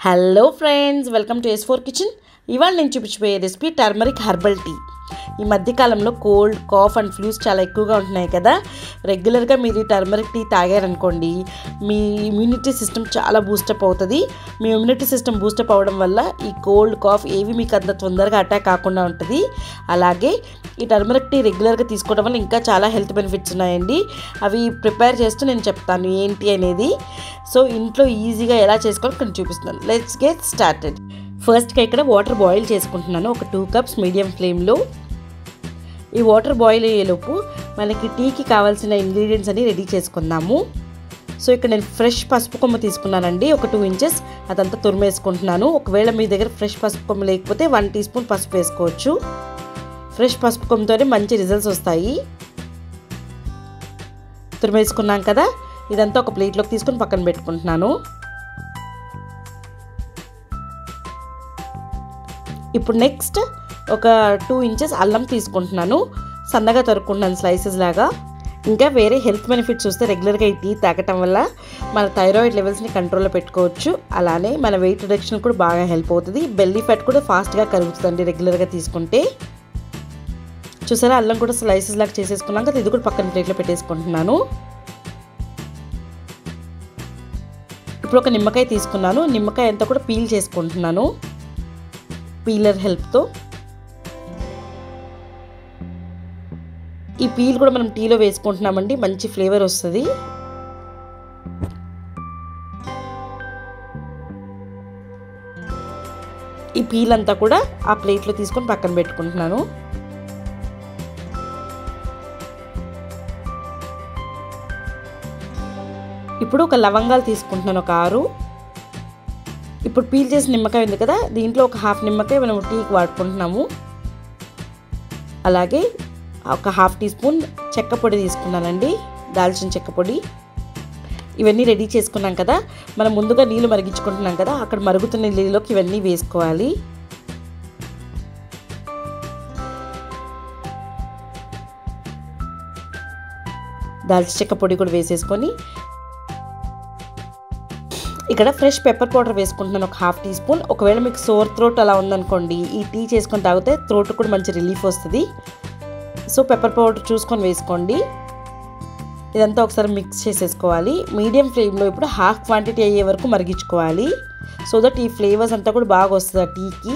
hello friends welcome to S four kitchen ఇవాళ నేను చూపించబోయే రెసిపీ టర్మరిక్ హర్బల్ టీ ఈ మధ్యకాలంలో కోల్డ్ కాఫ్ అండ్ ఫ్లూస్ చాలా ఎక్కువగా ఉంటున్నాయి కదా రెగ్యులర్గా మీరు ఈ టర్మరిక్ టీ తాగారనుకోండి మీ ఇమ్యూనిటీ సిస్టమ్ చాలా బూస్టప్ అవుతుంది మీ ఇమ్యూనిటీ సిస్టమ్ బూస్టప్ అవ్వడం వల్ల ఈ కోల్డ్ కాఫ్ ఏవి మీకు అంత తొందరగా అటాక్ కాకుండా ఉంటుంది అలాగే ఈ టర్మరిక్ టీ రెగ్యులర్గా తీసుకోవడం వల్ల ఇంకా చాలా హెల్త్ బెనిఫిట్స్ ఉన్నాయండి అవి ప్రిపేర్ చేస్తూ నేను చెప్తాను ఏంటి అనేది సో ఇంట్లో ఈజీగా ఎలా చేసుకోవాలో నేను చూపిస్తున్నాను లెట్స్ గెట్ స్టార్టెడ్ ఫస్ట్గా ఇక్కడ వాటర్ బాయిల్ చేసుకుంటున్నాను ఒక టూ కప్స్ మీడియం ఫ్లేమ్లో ఈ వాటర్ బాయిల్ అయ్యేలోపు మనకి టీకి కావాల్సిన ఇంగ్రీడియంట్స్ అన్ని రెడీ చేసుకుందాము సో ఇక్కడ నేను ఫ్రెష్ పసుపు కొమ్మ తీసుకున్నానండి ఒక టూ ఇంచెస్ అదంతా తురిమేసుకుంటున్నాను ఒకవేళ మీ దగ్గర ఫ్రెష్ పసుపు కొమ్మ లేకపోతే వన్ టీ స్పూన్ పసుపు వేసుకోవచ్చు ఫ్రెష్ పసుపు కొమ్మతోనే మంచి రిజల్ట్స్ వస్తాయి తురిమేసుకున్నాం కదా ఇదంతా ఒక ప్లేట్లోకి తీసుకొని పక్కన పెట్టుకుంటున్నాను ఇప్పుడు నెక్స్ట్ ఒక టూ ఇంచెస్ అల్లం తీసుకుంటున్నాను సన్నగా తరుక్కుంటున్నాను స్లైసెస్ లాగా ఇంకా వేరే హెల్త్ బెనిఫిట్స్ చూస్తే రెగ్యులర్గా ఈ టీ తాగటం వల్ల మన థైరాయిడ్ లెవెల్స్ని కంట్రోల్లో పెట్టుకోవచ్చు అలానే మన వెయిట్ రిడక్షన్ కూడా బాగా హెల్ప్ అవుతుంది బెల్లీ ఫ్యాట్ కూడా ఫాస్ట్గా కరుగుతుందండి రెగ్యులర్గా తీసుకుంటే చూసారా అల్లం కూడా స్లైసెస్ లాగా చేసేసుకున్నాం కదా ఇది కూడా పక్కన ప్లేట్లో పెట్టేసుకుంటున్నాను ఇప్పుడు ఒక నిమ్మకాయ తీసుకున్నాను నిమ్మకాయ అంతా కూడా పీల్ చేసుకుంటున్నాను పీలర్ హెల్ప్తో ఈ పీల్ కూడా మనం టీలో వేసుకుంటున్నామండి మంచి ఫ్లేవర్ వస్తుంది ఈ పీల్ అంతా కూడా ఆ ప్లేట్లో తీసుకొని పక్కన పెట్టుకుంటున్నాను ఇప్పుడు ఒక లవంగాలు తీసుకుంటున్నాను ఒక ఆరు ఇప్పుడు పీల్ చేసిన నిమ్మకాయ ఉంది కదా దీంట్లో ఒక హాఫ్ నిమ్మకాయ మనం టీకి వాడుకుంటున్నాము అలాగే ఒక హాఫ్ టీ స్పూన్ చెక్క పొడి తీసుకున్నానండి దాల్చిన చెక్క పొడి ఇవన్నీ రెడీ చేసుకున్నాం కదా మనం ముందుగా నీళ్ళు మరిగించుకుంటున్నాం కదా అక్కడ మరుగుతున్న నీళ్ళలోకి ఇవన్నీ వేసుకోవాలి దాల్చిన చెక్క పొడి కూడా వేసేసుకొని ఇక్కడ ఫ్రెష్ పెప్పర్ పౌడర్ వేసుకుంటున్నాను ఒక హాఫ్ టీ స్పూన్ ఒకవేళ మీకు సోర్ థ్రోట్ అలా ఉందనుకోండి ఈ టీ చేసుకొని తాగితే థ్రోట్ కూడా మంచి రిలీఫ్ వస్తుంది సో పెప్పర్ పౌడర్ చూసుకొని వేసుకోండి ఇదంతా ఒకసారి మిక్స్ చేసేసుకోవాలి మీడియం ఫ్లేమ్లో ఇప్పుడు హాఫ్ క్వాంటిటీ అయ్యే వరకు మరిగించుకోవాలి సో దట్ ఈ ఫ్లేవర్స్ అంతా కూడా బాగా వస్తుంది ఆ టీకి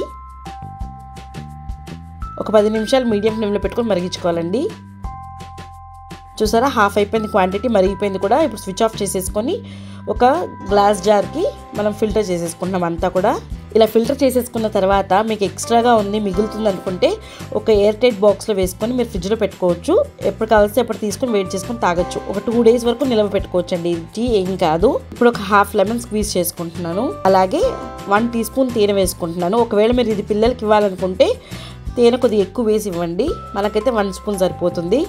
ఒక పది నిమిషాలు మీడియం ఫ్లేమ్లో పెట్టుకొని మరిగించుకోవాలండి చూసారా హాఫ్ అయిపోయింది క్వాంటిటీ మరిగిపోయింది కూడా ఇప్పుడు స్విచ్ ఆఫ్ చేసేసుకొని ఒక గ్లాస్ జార్కి మనం ఫిల్టర్ చేసేసుకుంటున్నాం అంతా కూడా ఇలా ఫిల్టర్ చేసేసుకున్న తర్వాత మీకు ఎక్స్ట్రాగా ఉంది మిగులుతుంది అనుకుంటే ఒక ఎయిర్ టైట్ బాక్స్లో వేసుకొని మీరు ఫ్రిడ్జ్లో పెట్టుకోవచ్చు ఎప్పుడు కావాల్సి అప్పుడు తీసుకొని వెయిట్ చేసుకొని తాగొచ్చు ఒక టూ డేస్ వరకు నిలవ పెట్టుకోవచ్చు అండి టీ ఏం కాదు ఇప్పుడు ఒక హాఫ్ లెమన్ స్క్వీజ్ చేసుకుంటున్నాను అలాగే వన్ టీ స్పూన్ తేనె వేసుకుంటున్నాను ఒకవేళ మీరు ఇది పిల్లలకి ఇవ్వాలనుకుంటే తేనె కొద్దిగా ఎక్కువ వేసి ఇవ్వండి మనకైతే వన్ స్పూన్ సరిపోతుంది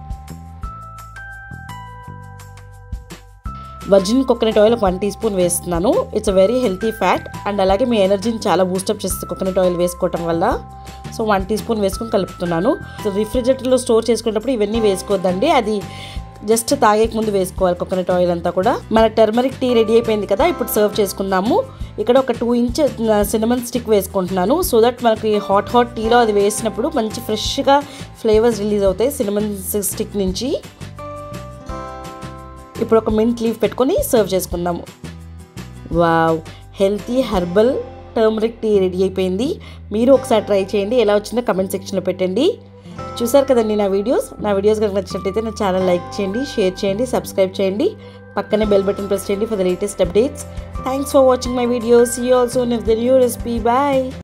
వర్జిన్ కోకోనట్ ఆయిల్ ఒక వన్ టీ స్పూన్ వేస్తున్నాను it's a very healthy fat and అలాగే మీ ఎనర్జీని చాలా బూస్టప్ చేస్తుంది కోకోనట్ ఆయిల్ వేసుకోవటం వల్ల సో వన్ టీ స్పూన్ వేసుకొని కలుపుతున్నాను రిఫ్రిజిరేటర్లో స్టోర్ చేసుకునేటప్పుడు ఇవన్నీ వేసుకోవద్దండి అది జస్ట్ తాగేక ముందు వేసుకోవాలి కోకోనట్ ఆయిల్ అంతా కూడా మన టర్మరిక్ టీ రెడీ అయిపోయింది కదా ఇప్పుడు సర్వ్ చేసుకుందాము ఇక్కడ ఒక టూ ఇంచ్ సినమన్ స్టిక్ వేసుకుంటున్నాను సో దట్ మనకి హాట్ హాట్ టీలో అది వేసినప్పుడు మంచి ఫ్రెష్గా ఫ్లేవర్స్ రిలీజ్ అవుతాయి సినమన్ స్టిక్ నుంచి ఇప్పుడు ఒక మింట్ లీవ్ పెట్టుకొని సర్వ్ చేసుకుందాము wow healthy herbal turmeric tea ready అయిపోయింది మీరు ఒకసారి ట్రై చేయండి ఎలా వచ్చిందో కమెంట్ సెక్షన్లో పెట్టండి చూసారు కదండి నా వీడియోస్ నా వీడియోస్ కనుక నచ్చినట్టయితే నా ఛానల్ లైక్ చేయండి షేర్ చేయండి సబ్స్క్రైబ్ చేయండి పక్కనే బెల్ బటన్ ప్రెస్ చేయండి for the latest updates thanks for watching my videos you also if the new recipe bye